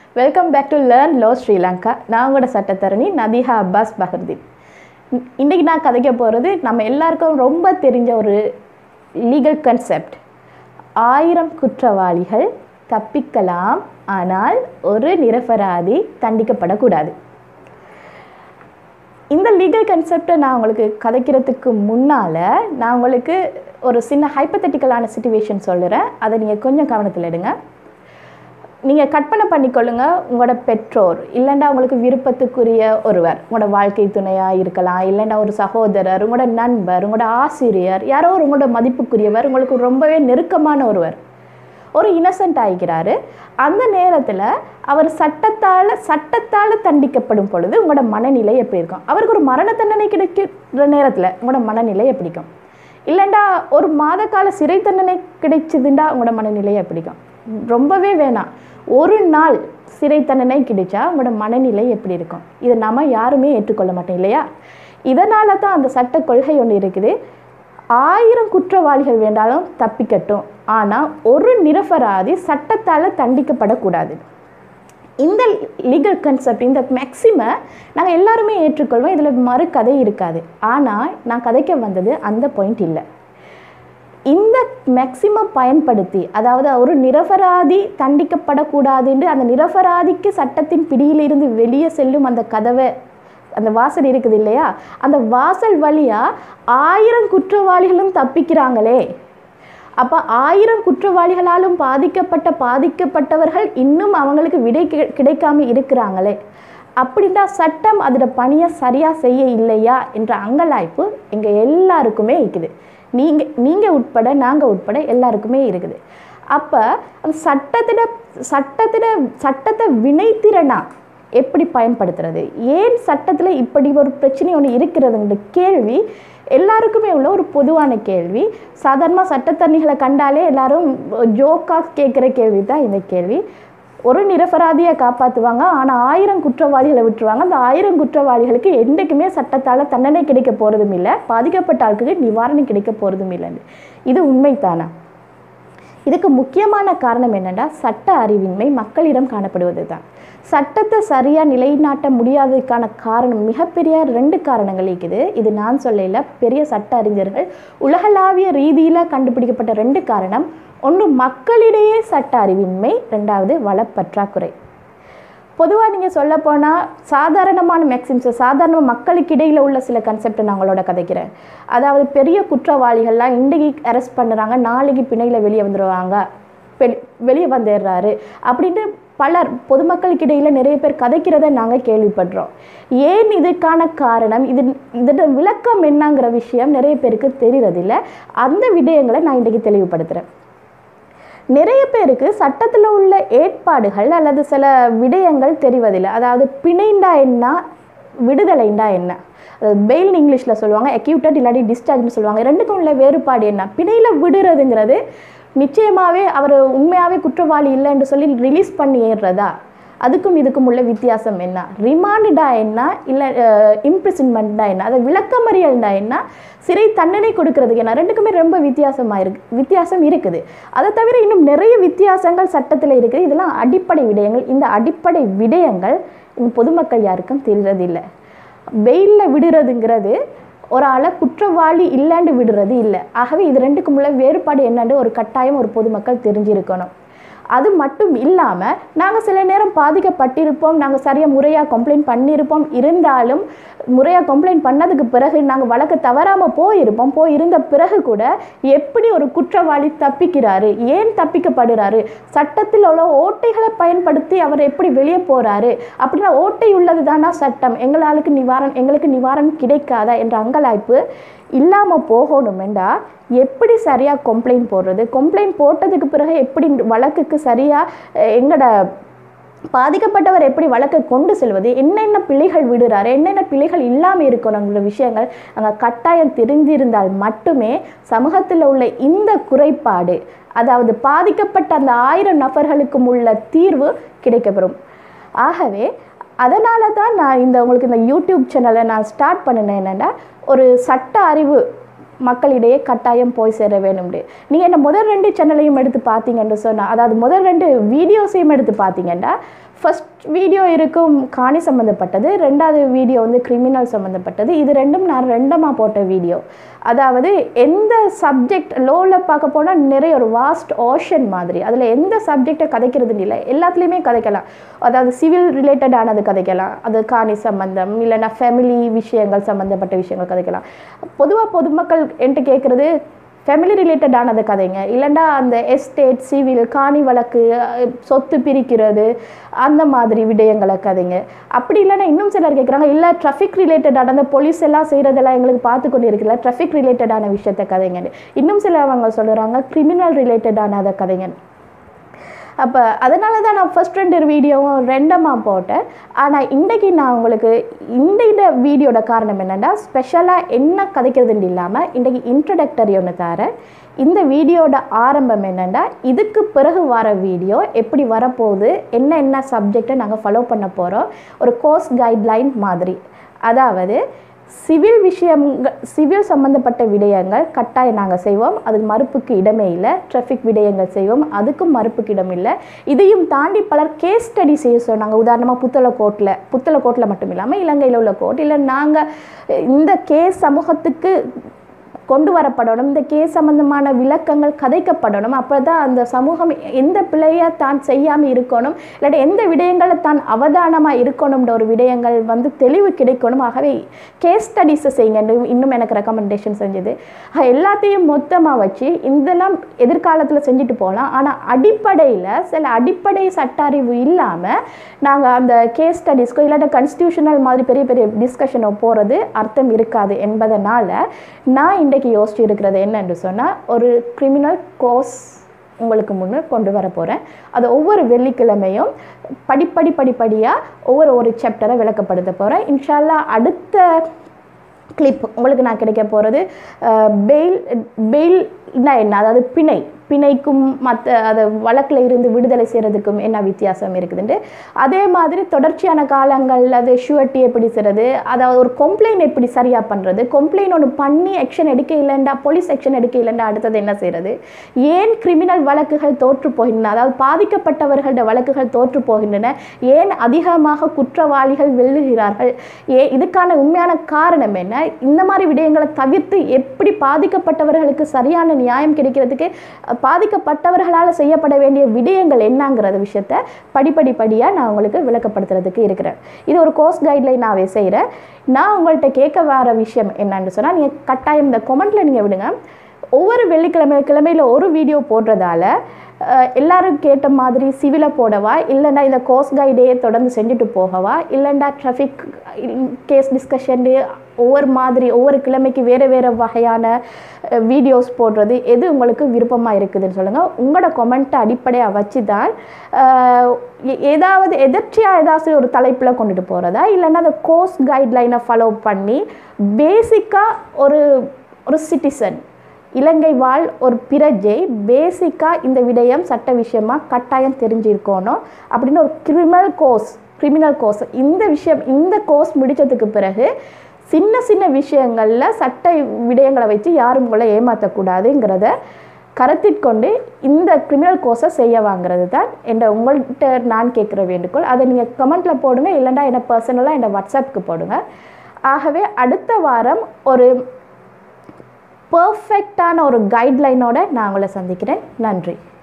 welcome back to learn law Sri Lanka நான் உங்களோட சட்டத்தரணி நதிஹா அப்பாஸ் பஹர்தீன் இன்- இன்னைக்கு நான் கதைக்க போகிறது நம்ம எல்லாருக்கும் ரொம்ப தெரிஞ்ச ஒரு லீகல் கன்செப்ட் ஆயிரம் குற்றவாளிகள் தப்பிக்கலாம் ஆனால் ஒரு நிரபராதி தண்டிக்கப்படக்கூடாது இந்த லீகல் கன்செப்டை நான் உங்களுக்கு கதைக்கிறதுக்கு முன்னால் நான் உங்களுக்கு ஒரு சின்ன ஹைப்பத்தட்டிக்கலான சுச்சுவேஷன் சொல்லுறேன் அதை நீங்கள் கொஞ்சம் கவனத்தில் எடுங்க நீங்கள் கற்பனை பண்ணிக்கொள்ளுங்க உங்களோட பெற்றோர் இல்லைண்டா உங்களுக்கு விருப்பத்துக்குரிய ஒருவர் உங்களோட வாழ்க்கை துணையாக இருக்கலாம் இல்லைண்டா ஒரு சகோதரர் உங்களோட நண்பர் உங்களோட ஆசிரியர் யாரோ ஒரு உங்களோட மதிப்புக்குரியவர் உங்களுக்கு ரொம்பவே நெருக்கமான ஒருவர் ஒரு இன்னசென்ட் ஆகிக்கிறாரு அந்த நேரத்தில் அவர் சட்டத்தால் சட்டத்தால் தண்டிக்கப்படும் பொழுது உங்களோட மனநிலை எப்படி இருக்கும் அவருக்கு ஒரு மரண தண்டனை கிடைக்கிற நேரத்தில் உங்களோட மனநிலை எப்படி இருக்கும் இல்லைண்டா ஒரு மாத கால சிறை தண்டனை கிடைச்சதுண்டா உங்களோட மனநிலை எப்படி இருக்கும் ரொம்பவே வேணாம் ஒரு நாள் சிறை தண்டனை கிடைச்சா உங்களோட மனநிலை எப்படி இருக்கும் இதை நம்ம யாருமே ஏற்றுக்கொள்ள மாட்டோம் இல்லையா இதனால தான் அந்த சட்ட கொள்கை ஒன்று இருக்குது ஆயிரம் குற்றவாளிகள் வேண்டாலும் தப்பிக்கட்டும் ஆனால் ஒரு நிரபராதி சட்டத்தால் தண்டிக்கப்படக்கூடாது இந்த லீகல் கன்செப்ட் இந்த மேக்ஸிமை நாங்கள் எல்லாருமே ஏற்றுக்கொள்வோம் இதில் மறு கதை இருக்காது ஆனால் நான் கதைக்க வந்தது அந்த பாயிண்ட் இல்லை இந்த மேக்சிமம் பயன்படுத்தி அதாவது ஒரு நிரபராதி தண்டிக்கப்படக்கூடாதுன்னு அந்த நிரபராதிக்கு சட்டத்தின் பிடியிலிருந்து வெளியே செல்லும் அந்த கதவை அந்த வாசல் இருக்குது இல்லையா அந்த வாசல் வழியாக ஆயிரம் குற்றவாளிகளும் தப்பிக்கிறாங்களே அப்போ ஆயிரம் குற்றவாளிகளாலும் பாதிக்கப்பட்ட பாதிக்கப்பட்டவர்கள் இன்னும் அவங்களுக்கு விடை கி- கிடைக்காம இருக்கிறாங்களே அப்படின்னா சட்டம் அதோட பணியை சரியாக செய்ய இல்லையா என்ற அங்கலாய்ப்பு எங்கள் எல்லாருக்குமே இருக்குது நீங்கள் நீங்கள் உட்பட நாங்கள் உட்பட எல்லாருக்குமே இருக்குது அப்போ அந்த சட்டத்திட சட்டத்திட சட்டத்தை வினைத்திறனா எப்படி பயன்படுத்துறது ஏன் சட்டத்தில் இப்படி ஒரு பிரச்சனை ஒன்று இருக்கிறதுன்ற கேள்வி எல்லாருக்குமே உள்ள ஒரு பொதுவான கேள்வி சாதாரணமாக சட்டத்தண்ணிகளை கண்டாலே எல்லாரும் ஜோக்காக கேட்குற கேள்வி தான் இந்த கேள்வி ஒரு நிரபராதியை காப்பாற்றுவாங்க ஆனால் ஆயிரம் குற்றவாளிகளை விட்டுருவாங்க அந்த ஆயிரம் குற்றவாளிகளுக்கு என்றைக்குமே சட்டத்தால் தண்டனை கிடைக்க போகிறதும் இல்லை பாதிக்கப்பட்ட ஆட்களுக்கு நிவாரணம் கிடைக்க போகிறதும் இல்லைன்னு இது உண்மைதானா இதுக்கு முக்கியமான காரணம் என்னென்னா சட்ட அறிவின்மை மக்களிடம் காணப்படுவது தான் சட்டத்தை சரியாக நிலைநாட்ட முடியாததுக்கான காரணம் மிகப்பெரிய ரெண்டு காரணங்கள் இருக்குது இது நான் சொல்லல பெரிய சட்ட அறிஞர்கள் உலகளாவிய ரீதியில் கண்டுபிடிக்கப்பட்ட ரெண்டு காரணம் ஒன்று மக்களிடையே சட்ட அறிவின்மை ரெண்டாவது வளப்பற்றாக்குறை பொதுவாக நீங்கள் சொல்ல போனால் சாதாரணமான மேக்சிம்ஸ் சாதாரண மக்களுக்கு இடையில் உள்ள சில கன்செப்டை நான் உங்களோட கதைக்கிறேன் அதாவது பெரிய குற்றவாளிகள்லாம் இன்றைக்கி அரெஸ்ட் பண்ணுறாங்க நாளைக்கு பிணையில் வெளியே வந்துடுவாங்க வெளி- வெளியே வந்துடுறாரு அப்படின்ட்டு பலர் பொதுமக்களுக்கு இடையில் நிறைய பேர் கதைக்கிறதை நாங்கள் கேள்விப்படுறோம் ஏன் இதுக்கான காரணம் இது இதோட விளக்கம் என்னங்கிற விஷயம் நிறைய பேருக்கு தெரியறதில்ல அந்த விடயங்களை நான் இன்றைக்கி தெளிவுபடுத்துகிறேன் நிறைய பேருக்கு சட்டத்தில் உள்ள ஏற்பாடுகள் அல்லது சில விடயங்கள் தெரிவதில்லை அதாவது பிணைண்டா என்ன விடுதலைண்டா என்ன அதாவது பெயில் இங்கிலீஷில் சொல்லுவாங்க அக்யூட்டட் இல்லாட்டி டிஸ்சார்ஜ்னு சொல்லுவாங்க ரெண்டுக்கும் உள்ள வேறுபாடு என்ன பிணையில் விடுறதுங்கிறது நிச்சயமாகவே அவர் உண்மையாகவே குற்றவாளி இல்லைன்னு சொல்லி ரிலீஸ் பண்ணி ஏறுறதா அதுக்கும் இதுக்கும் உள்ள வித்தியாசம் என்ன ரிமாண்டா என்ன இல்லை இம்ப்ரிசன்மெண்ட்டா என்ன அதை விளக்கமறியல்டா என்ன சிறை தண்டனை கொடுக்கறதுக்கு என்ன ரெண்டுக்குமே ரொம்ப வித்தியாசமாக இருக்கு வித்தியாசம் இருக்குது அதை தவிர இன்னும் நிறைய வித்தியாசங்கள் சட்டத்தில் இருக்குது இதெல்லாம் அடிப்படை விடயங்கள் இந்த அடிப்படை விடயங்கள் இந்த பொதுமக்கள் யாருக்கும் தெரியறதில்லை வெயிலில் விடுறதுங்கிறது ஒரு ஆளை குற்றவாளி இல்லைன்னு விடுறது இல்லை ஆகவே இது ரெண்டுக்கும் உள்ள வேறுபாடு என்னன்னு ஒரு கட்டாயம் ஒரு பொதுமக்கள் தெரிஞ்சிருக்கணும் அது மட்டும் இல்லாமல் நாங்கள் சில நேரம் பாதிக்கப்பட்டிருப்போம் நாங்கள் சரியாக முறையாக கம்ப்ளைண்ட் பண்ணியிருப்போம் இருந்தாலும் முறையாக கம்ப்ளைண்ட் பண்ணதுக்கு பிறகு நாங்கள் வழக்கு தவறாமல் போயிருப்போம் போயிருந்த பிறகு கூட எப்படி ஒரு குற்றவாளி தப்பிக்கிறாரு ஏன் தப்பிக்கப்படுறாரு சட்டத்தில் உள்ள ஓட்டைகளை பயன்படுத்தி அவர் எப்படி வெளியே போகிறாரு அப்படின்னா ஓட்டை உள்ளது தானா சட்டம் எங்களாளுக்கு நிவாரணம் எங்களுக்கு நிவாரணம் கிடைக்காதா என்ற அங்கலாய்ப்பு இல்லாமல் போகணுமெண்டா எப்படி சரியாக கம்ப்ளைண்ட் போடுறது கம்ப்ளைண்ட் போட்டதுக்கு பிறகு எப்படி வழக்குக்கு சரியாக எங்களோட பாதிக்கப்பட்டவர் எப்படி வழக்கை கொண்டு செல்வது என்னென்ன பிழைகள் விடுறாரு என்னென்ன பிழைகள் இல்லாமல் இருக்கணுங்கிற விஷயங்கள் அங்கே கட்டாயம் தெரிந்திருந்தால் மட்டுமே சமூகத்தில் உள்ள இந்த குறைபாடு அதாவது பாதிக்கப்பட்ட அந்த ஆயிரம் நபர்களுக்கும் உள்ள தீர்வு கிடைக்கப்பெறும் ஆகவே அதனால தான் நான் இந்த உங்களுக்கு இந்த யூடியூப் சேனலை நான் ஸ்டார்ட் பண்ணினேன் என்னென்னா ஒரு சட்ட அறிவு மக்களிடையே கட்டாயம் போய் சேர வேணும் நீங்கள் இந்த முதல் ரெண்டு சேனலையும் எடுத்து பார்த்தீங்கன்னு சொன்னால் அதாவது முதல் ரெண்டு வீடியோஸையும் எடுத்து பார்த்தீங்கன்னா ஃபர்ஸ்ட் வீடியோ இருக்கும் காணி சம்மந்தப்பட்டது ரெண்டாவது வீடியோ வந்து கிரிமினல் சம்மந்தப்பட்டது இது ரெண்டும் நான் ரெண்டமாக போட்ட வீடியோ அதாவது எந்த சப்ஜெக்ட் லோவில் பார்க்க போனால் நிறைய ஒரு வாஸ்ட் ஓஷன் மாதிரி அதில் எந்த சப்ஜெக்டை கதைக்கிறதுன்னு இல்லை எல்லாத்துலேயுமே கதைக்கலாம் அதாவது சிவில் ரிலேட்டடானது கதைக்கலாம் அது காணி சம்பந்தம் இல்லைன்னா ஃபேமிலி விஷயங்கள் சம்மந்தப்பட்ட விஷயங்கள் கதைக்கலாம் பொதுவாக பொதுமக்கள் என்கிட்ட கேட்குறது ஃபேமிலி ரிலேட்டடானது கதைங்க இல்லைண்டா அந்த எஸ்டேட் சிவில் காணி வழக்கு அஹ், சொத்து பிரிக்கிறது அந்த மாதிரி விடயங்களை கதைங்க அப்படி இல்லைன்னா இன்னும் சிலர் கேட்குறாங்க இல்லை ட்ராஃபிக் ரிலேட்டடான அந்த போலீஸ் எல்லாம் செய்கிறதெல்லாம் எங்களுக்கு பார்த்து கொண்டு இருக்குல்ல ட்ராஃபிக் ரிலேட்டடான விஷயத்த கதைங்கன்னு இன்னும் சிலவங்க சொல்லுறாங்க கிரிமினல் ரிலேட்டடான அதை கதைங்க அப்போ அதனால தான் நான் ஃபர்ஸ்ட் ரெண்டு வீடியோவும் ரெண்டமாக போட்டேன் ஆனால் இன்றைக்கி நான் உங்களுக்கு இந்த இந்த வீடியோட காரணம் என்னென்னா ஸ்பெஷலாக என்ன கதைக்கிறதுன்னு இல்லாமல் இன்றைக்கி இன்ட்ரடக்டரி ஒன்று தரேன் இந்த வீடியோட ஆரம்பம் என்னென்னா இதுக்கு பிறகு வர வீடியோ எப்படி வரப்போகுது என்ன என்ன சப்ஜெக்டை நாங்கள் ஃபாலோ பண்ண போகிறோம் ஒரு கோர்ஸ் கைட்லைன் மாதிரி அதாவது சிவில் விஷயங்கள் சிவில் சம்பந்தப்பட்ட விடயங்கள் கட்டாயம் நாங்கள் செய்வோம் அதுக்கு மறுப்புக்கு இடமே இல்லை டிராஃபிக் விடயங்கள் செய்வோம் அதுக்கும் மறுப்புக்கு இடம் இல்லை இதையும் தாண்டி பலர் கேஸ் ஸ்டடி செய்ய சொன்னாங்க உதாரணமாக புத்தள கோட்டில் புத்தள கோட்டில் மட்டும் இல்லாமல் இலங்கையில் உள்ள கோர்ட் இல்லை நாங்கள் இந்த கேஸ் சமூகத்துக்கு கொண்டு வரப்படணும் இந்த கேஸ் சம்பந்தமான விளக்கங்கள் கதைக்கப்படணும் அப்போ தான் அந்த சமூகம் எந்த பிழையை தான் செய்யாமல் இருக்கணும் இல்லாட்டி எந்த விடயங்களை தான் அவதானமாக இருக்கணும்ன்ற ஒரு விடயங்கள் வந்து தெளிவு கிடைக்கணும் ஆகவே கேஸ் ஸ்டடிஸை செய்யுங்க இன்னும் எனக்கு ரெக்கமெண்டேஷன் செஞ்சது ஆக, எல்லாத்தையும் மொத்தமாக வச்சு இதெல்லாம் எதிர்காலத்தில் செஞ்சுட்டு போகலாம் ஆனால் அடிப்படையில் சில அடிப்படை சட்ட அறிவு இல்லாமல் நாங்கள் அந்த கேஸ் ஸ்டடிஸ்க்கோ இல்லாட்ட கன்ஸ்டியூஷனல் மாதிரி பெரிய பெரிய டிஸ்கஷனோ போகிறது அர்த்தம் இருக்காது என்பதனால நான் இன்றைக்கு யோசிச்சு இருக்கிறது என்னன்னு சொன்னால் ஒரு கிரிமினல் கோர்ஸ் உங்களுக்கு முன்னே கொண்டு வர போகிறேன் அது ஒவ்வொரு வெள்ளிக்கிழமையும் படிப்படி படிப்படியாக ஒவ்வொரு ஒரு சாப்டரை விளக்கப்படுத்த போகிறேன் இன்ஷால்லா அடுத்த கிளிப் உங்களுக்கு நான் கிடைக்க போகிறது பெயில் பெயில்னா என்ன அதாவது பிணை பிணைக்கும் மற்ற அது வழக்கில் இருந்து விடுதலை செய்கிறதுக்கும் என்ன வித்தியாசம் இருக்குதுன்ட்டு அதே மாதிரி தொடர்ச்சியான காலங்களில் அது ஷுவர்ட்டி எப்படி செய்கிறது அதாவது ஒரு கம்ப்ளைண்ட் எப்படி சரியாக பண்ணுறது கம்ப்ளைண்ட் ஒன்று பண்ணி ஆக்ஷன் எடுக்க இல்லைண்டா போலீஸ் ஆக்ஷன் எடுக்க இல்லைண்டா அடுத்தது என்ன செய்கிறது ஏன் கிரிமினல் வழக்குகள் தோற்று போகின்றன அதாவது பாதிக்கப்பட்டவர்களோட வழக்குகள் தோற்று போகின்றன ஏன் அதிகமாக குற்றவாளிகள் வெல்லுகிறார்கள் ஏ இதுக்கான உண்மையான காரணம் என்ன இந்த மாதிரி விடயங்களை தவிர்த்து எப்படி பாதிக்கப்பட்டவர்களுக்கு சரியான நியாயம் கிடைக்கிறதுக்கு அஹ், பாதிக்கப்பட்டவர்களால் செய்யப்பட வேண்டிய விடயங்கள் என்னங்கிறத விஷயத்த படிப்படி படியாக நான் உங்களுக்கு விளக்கப்படுத்துறதுக்கு இருக்கிறேன் இது ஒரு கோர்ஸ் கைட்லைனாகவே செய்கிறேன் நான் உங்கள்கிட்ட கேட்க வர விஷயம் என்னன்னு சொன்னால் நீங்கள் கட்டாயம் இந்த கொமெண்ட்டில் நீங்கள் விடுங்க ஒவ்வொரு வெள்ளிக்கிழமை கிழமையில் ஒரு வீடியோ போடுறதால அஹ், எல்லாரும் கேட்ட மாதிரி சிவிலை போடவா இல்லைண்டா இந்த கோர்ஸ் கைடே தொடர்ந்து செஞ்சுட்டு போகவா இல்லைண்டா ட்ராஃபிக் கேஸ் டிஸ்கஷன் ஒவ்வொரு மாதிரி ஒவ்வொரு கிழமைக்கு வேறு வேறு வகையான வீடியோஸ் போடுறது எது உங்களுக்கு விருப்பமாக இருக்குதுன்னு சொல்லுங்கள் உங்களோட கொமெண்ட்டை அடிப்படையாக வச்சு தான் அஹ், எ- ஏதாவது எதர்ச்சியாக ஏதாவது ஒரு தலைப்பில் கொண்டுட்டு போகிறதா இல்லைன்னா அந்த கோர்ஸ் கைட்லைனை ஃபாலோ பண்ணி பேசிக்காக ஒரு ஒரு சிட்டிசன் இலங்கை வாழ் ஒரு பிரஜை பேசிக்காக இந்த விடயம் சட்ட விஷயமா கட்டாயம் தெரிஞ்சிருக்கணும் அப்படின்னு ஒரு கிரிமினல் கோர்ஸ் கிரிமினல் கோர்ஸ் இந்த விஷயம் இந்த கோர்ஸ் முடித்ததுக்கு பிறகு சின்ன சின்ன விஷயங்களில் சட்ட விடயங்களை வச்சு யாரும் உங்களை ஏமாற்றக்கூடாதுங்கிறத கருத்திற்கொண்டு இந்த கிரிமினல் கோர்ஸை செய்ய வாங்குறது தான் என்ற உங்கள்கிட்ட நான் கேட்குற வேண்டுகோள் அதை நீங்கள் கமெண்ட்டில் போடுங்க இல்லைண்டா என்னை பர்சனலாக என்னை வாட்ஸ்அப்புக்கு போடுங்க ஆகவே அடுத்த வாரம் ஒரு பர்ஃபெக்டான ஒரு கைட்லைனோட நான் உங்களை சந்திக்கிறேன் நன்றி